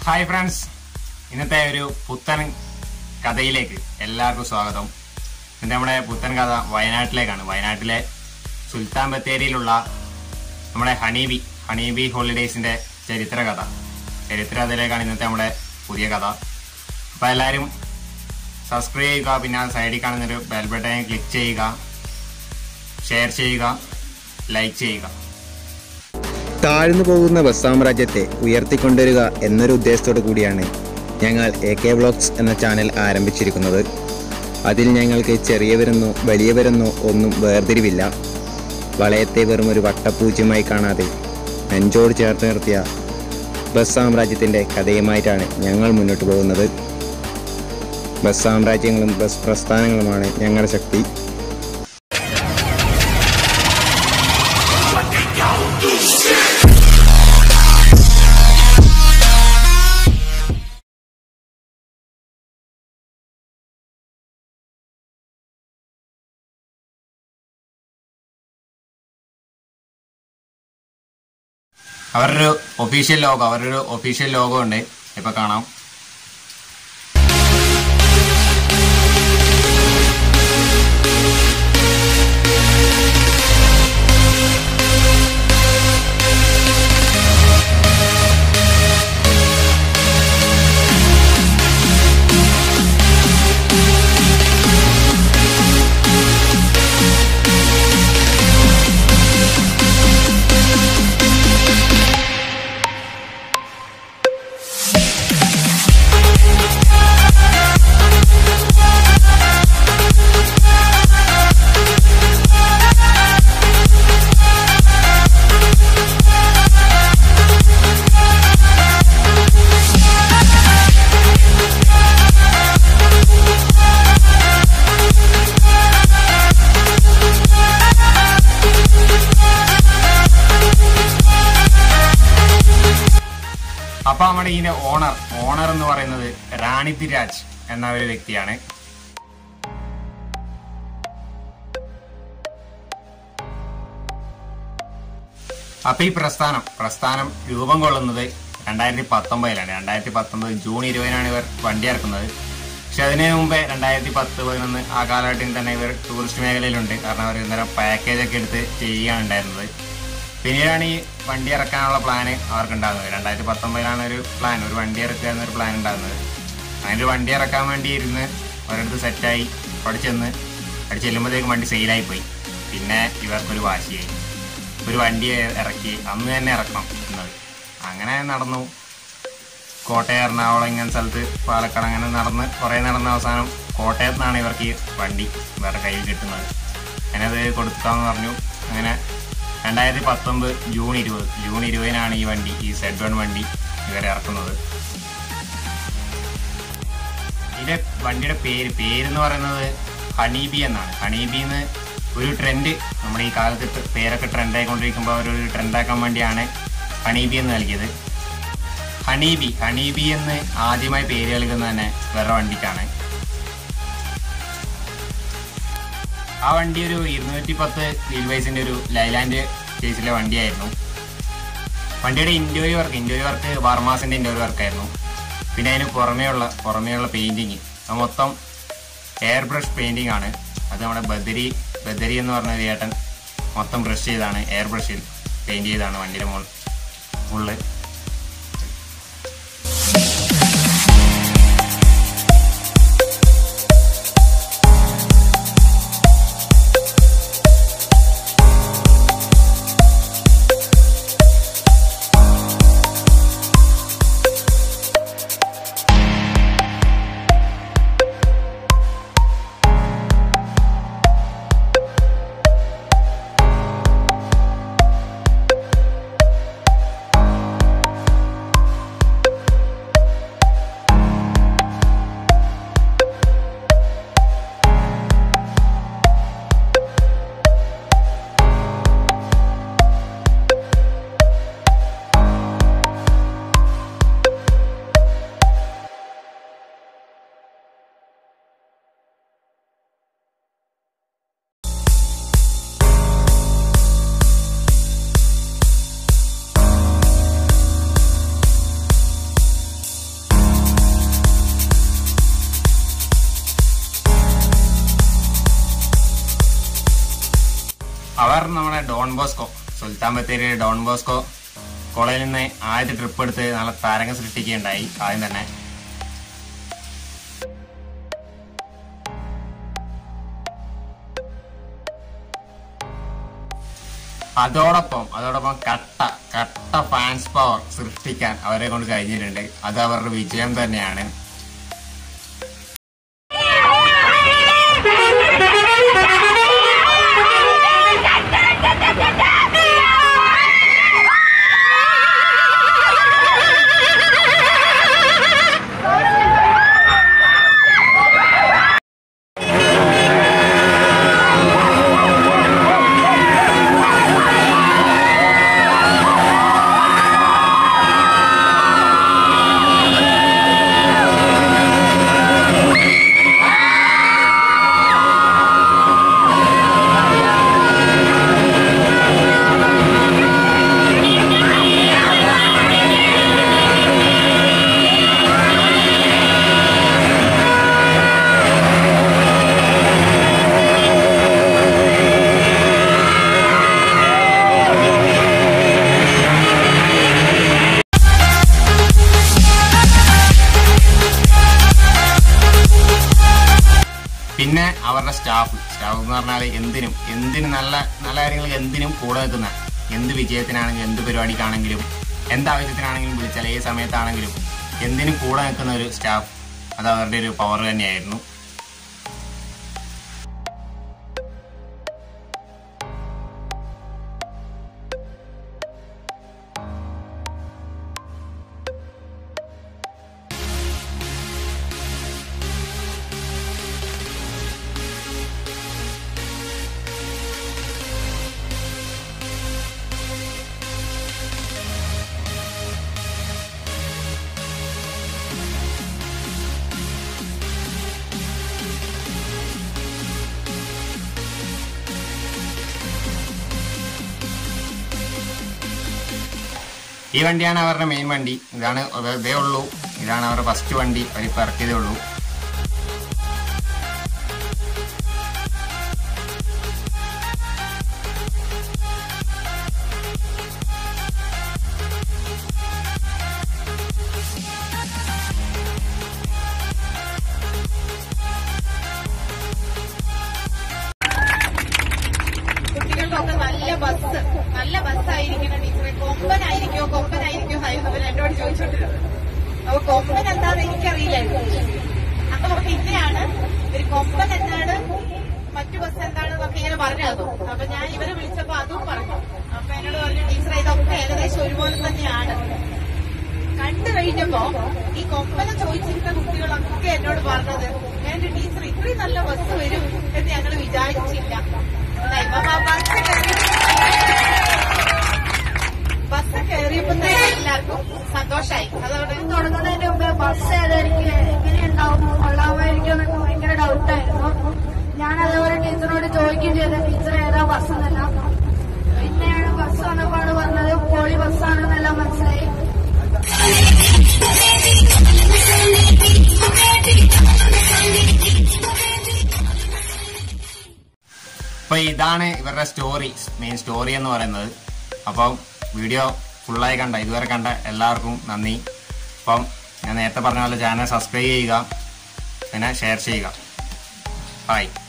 hi friends ഇന്നത്തെ ഒരു പുത്തൻ കഥയിലേക്ക് എല്ലാവർക്കും സ്വാഗതം ഇന്നത്തെ നമ്മുടെ പുത്തൻ കഥ വയനാട്ടിലേക്കാണ് വയനാട്ടിലെ സുൽത്താൻ ബത്തേരിയിലുള്ള നമ്മുടെ ഹണീബി ഹണീബി ഹോളിഡേയ്സിന്റെ ചരിത്ര കഥ ചരിത്ര കഥയിലേക്കാണ് ഇന്നത്തെ നമ്മുടെ പുതിയ കഥ അപ്പോൾ എല്ലാവരും സബ്സ്ക്രൈബ് ചെയ്യുക പിന്നെ ആ സൈഡിൽ കാണുന്നൊരു ബെൽ ബട്ടൺ ക്ലിക്ക് ചെയ്യുക ഷെയർ ചെയ്യുക ലൈക്ക് ചെയ്യുക താഴ്ന്നു പോകുന്ന ബസ് സാമ്രാജ്യത്തെ ഉയർത്തിക്കൊണ്ടുവരിക എന്നൊരു ഉദ്ദേശത്തോടു കൂടിയാണ് ഞങ്ങൾ എ കെ വ്ളോഗ്സ് എന്ന ചാനൽ ആരംഭിച്ചിരിക്കുന്നത് അതിൽ ഞങ്ങൾക്ക് ചെറിയവരെന്നോ വലിയവരെന്നോ ഒന്നും വേർതിരിവില്ല വളയത്തെ വെറും ഒരു വട്ടപ്പൂജ്യമായി കാണാതെ നെഞ്ചോട് ചേർത്ത് നിർത്തിയ ബസ് സാമ്രാജ്യത്തിൻ്റെ കഥയുമായിട്ടാണ് ഞങ്ങൾ മുന്നോട്ട് പോകുന്നത് ബസ് സാമ്രാജ്യങ്ങളും ബസ് പ്രസ്ഥാനങ്ങളുമാണ് ഞങ്ങളുടെ ശക്തി അവരുടെ ഒരു ഒഫീഷ്യൽ ലോഗോ അവരുടെ ഒരു ഒഫീഷ്യൽ ലോഗോ ഉണ്ട് ഇപ്പൊ കാണാം അപ്പൊ നമ്മുടെ ഇതിന്റെ ഓണർ ഓണർ എന്ന് പറയുന്നത് റാണി തിരാജ് എന്ന ഒരു വ്യക്തിയാണ് അപ്പൊ ഈ പ്രസ്ഥാനം പ്രസ്ഥാനം രൂപം കൊള്ളുന്നത് രണ്ടായിരത്തി പത്തൊമ്പതിലാണ് രണ്ടായിരത്തി പത്തൊമ്പത് ജൂൺ ഇരുപതിനാണ് ഇവർ വണ്ടി ഇറക്കുന്നത് പക്ഷെ അതിന് മുമ്പേ രണ്ടായിരത്തി പത്ത് പതിനൊന്ന് ആ കാലഘട്ടത്തിൽ തന്നെ ഇവർ ടൂറിസ്റ്റ് മേഖലയിലുണ്ട് കാരണം അവർ ഇന്നലെ പാക്കേജ് ഒക്കെ എടുത്ത് ചെയ്യുകയാണ് ഉണ്ടായിരുന്നത് പിന്നീടാണ് ഈ വണ്ടി ഇറക്കാനുള്ള പ്ലാന് അവർക്ക് ഉണ്ടാകുന്നത് രണ്ടായിരത്തി പത്തൊമ്പതിലാണ് ഒരു പ്ലാൻ ഒരു വണ്ടി ഇറക്കുക എന്നൊരു പ്ലാൻ ഉണ്ടാകുന്നത് അങ്ങനെ ഒരു വണ്ടി ഇറക്കാൻ വേണ്ടി ഇരുന്ന് ഒരിടത്ത് സെറ്റായി അവിടെ ചെന്ന് അവിടെ ചെല്ലുമ്പോഴത്തേക്കും വണ്ടി സെയിലായി പോയി പിന്നെ ഇവർക്കൊരു വാശിയായി ഒരു വണ്ടി ഇറക്കി അന്ന് തന്നെ ഇറക്കണം എന്നത് അങ്ങനെ നടന്നു കോട്ടയം എറണാകുളം ഇങ്ങനെ സ്ഥലത്ത് പാലക്കാട് അങ്ങനെ നടന്ന് കുറേ നടന്ന അവസാനം കോട്ടയത്ത് നിന്നാണ് ഇവർക്ക് ഈ വണ്ടി ഇവരുടെ കയ്യിൽ കിട്ടുന്നത് അങ്ങനെ അത് കൊടുക്കാമെന്ന് പറഞ്ഞു അങ്ങനെ രണ്ടായിരത്തി പത്തൊമ്പത് ജൂൺ ഇരുപത് ജൂൺ ഇരുപതിനാണ് ഈ വണ്ടി ഈ സെഡ് വൺ വണ്ടി ഇവരെ ഇറക്കുന്നത് ഇതിന്റെ വണ്ടിയുടെ പേര് പേരെന്ന് പറയുന്നത് ഹണീബി എന്നാണ് ഹണീബി എന്ന് ഒരു ട്രെൻഡ് നമ്മുടെ ഈ കാലത്ത് ഇപ്പ പേരൊക്കെ ട്രെൻഡ് ആയിക്കൊണ്ടിരിക്കുമ്പോൾ അവരൊരു ട്രെൻഡാക്കാൻ വേണ്ടിയാണ് ഹണീബി എന്ന് നൽകിയത് ഹണീബി ഹണീബി എന്ന് ആദ്യമായി പേര് നൽകുന്നത് തന്നെ വേറെ വണ്ടിക്കാണ് ആ വണ്ടി ഒരു ഇരുന്നൂറ്റി പത്ത് വീൽ ബൈസിന്റെ ഒരു ലൈലാൻഡ് കേസിലെ വണ്ടിയായിരുന്നു വണ്ടിയുടെ ഇന്റീരിയർ വർക്ക് ഇന്റീരിയർ വർക്ക് വർമാസിന്റെ ഇന്റീരിയർ വർക്കായിരുന്നു പിന്നെ അതിന് പുറമേയുള്ള പുറമേയുള്ള പെയിന്റിങ് അത് മൊത്തം എയർ ബ്രഷ് പെയിന്റിംഗ് ആണ് അത് നമ്മുടെ ബദരി ബദരി എന്ന് പറഞ്ഞ ഒരു ഏട്ടൻ മൊത്തം ബ്രഷ് ചെയ്താണ് എയർ ബ്രഷിൽ പെയിന്റ് ചെയ്താണ് വണ്ടിയുടെ മുകൾ ഫുള്ള് അവർ നമ്മുടെ ഡോൺ ബോസ്കോ സുൽത്താൻ ബത്തേരിയിലെ ഡോൺ ബോസ്കോ കോളേജിൽ നിന്ന് ആദ്യത്തെ ട്രിപ്പ് എടുത്ത് നല്ല താരംഗം സൃഷ്ടിക്കുകയുണ്ടായി ആദ്യം തന്നെ അതോടൊപ്പം അതോടൊപ്പം കട്ട കട്ട ഫാൻസ് പവർ സൃഷ്ടിക്കാൻ അവരെ കൊണ്ട് കഴിഞ്ഞിട്ടുണ്ട് അത് അവരുടെ വിജയം തന്നെയാണ് പിന്നെ അവരുടെ സ്റ്റാഫ് സ്റ്റാഫ് എന്ന് പറഞ്ഞാൽ എന്തിനും എന്തിനും നല്ല നല്ല കാര്യങ്ങൾക്ക് എന്തിനും കൂടെ നിൽക്കുന്ന എന്ത് വിജയത്തിനാണെങ്കിലും എന്ത് പരിപാടിക്കാണെങ്കിലും എന്ത് ആവശ്യത്തിനാണെങ്കിലും വിളിച്ചാൽ ഏത് സമയത്താണെങ്കിലും എന്തിനും കൂടെ നിൽക്കുന്ന ഒരു സ്റ്റാഫ് അത് അവരുടെ ഒരു പവർ തന്നെയായിരുന്നു ഈ വണ്ടിയാണ് അവരുടെ മെയിൻ വണ്ടി ഇതാണ് ഇതേ ഉള്ളൂ ഇതാണ് അവരുടെ ഫസ്റ്റ് വണ്ടി അവരിപ്പോൾ ഇറക്കിയതേ ഉള്ളൂ കുട്ടികൾക്കൊക്കെ നല്ല ബസ് നല്ല ബസ്സായിരിക്കണം ടീച്ചറെ കൊമ്പനായിരിക്കോ കൊമ്പനായിരിക്കോ ആയിരുന്നു അവർ എന്നോട് ചോദിച്ചോണ്ടിരുന്നത് അപ്പൊ കൊമ്പൻ എന്താന്ന് എനിക്കറിയില്ലായിരുന്നു അപ്പൊ പിന്നെയാണ് ഒരു കൊമ്പൻ എന്താണ് മറ്റു ബസ് എന്താണെന്നൊക്കെ ഇങ്ങനെ പറഞ്ഞു തന്നു അപ്പൊ ഞാൻ ഇവരെ വിളിച്ചപ്പോ അതും പറഞ്ഞു അപ്പൊ എന്നോട് പറഞ്ഞു ടീച്ചറെ ഇതൊക്കെ ഏകദേശം ഒരുപോലെ തന്നെയാണ് കണ്ടു കഴിഞ്ഞപ്പോ ഈ കൊമ്പന ചോദിച്ചിരുന്ന കുട്ടികളൊക്കെ എന്നോട് പറഞ്ഞത് എന്റെ ടീച്ചർ ഇത്രയും നല്ല ബസ് വരും എന്ന് ഞങ്ങൾ വിചാരിച്ചില്ല എന്നാ ഇപ്പൊ ആ ബസ് കയറി ബസ് കയറിയപ്പോ തന്നെ എല്ലാവർക്കും സന്തോഷായി അതോടെ തുടങ്ങുന്നതിന് മുമ്പ് ബസ് ഏതായിരിക്കും എങ്ങനെയുണ്ടാവും കൊള്ളാമായിരിക്കും എന്നൊക്കെ ഭയങ്കര ഡൗട്ടായിരുന്നു ഞാൻ അതേപോലെ ടീച്ചറോട് ചോദിക്കുകയും ചെയ്ത ടീച്ചർ ഏതാ ബസ് എന്നല്ല പിന്നെയാണ് ബസ് വന്നപ്പോഴാണ് പറഞ്ഞത് പോളി ബസ്സാണെന്നെല്ലാം മനസ്സിലായി അപ്പൊ ഇതാണ് ഇവരുടെ സ്റ്റോറി മെയിൻ സ്റ്റോറി എന്ന് പറയുന്നത് അപ്പം വീഡിയോ ഫുള്ളായി കണ്ട ഇതുവരെ കണ്ട എല്ലാവർക്കും നന്ദി അപ്പം ഞാൻ നേരത്തെ പറഞ്ഞ പോലെ ചാനൽ സബ്സ്ക്രൈബ് ചെയ്യുക പിന്നെ ഷെയർ ചെയ്യുക ബൈ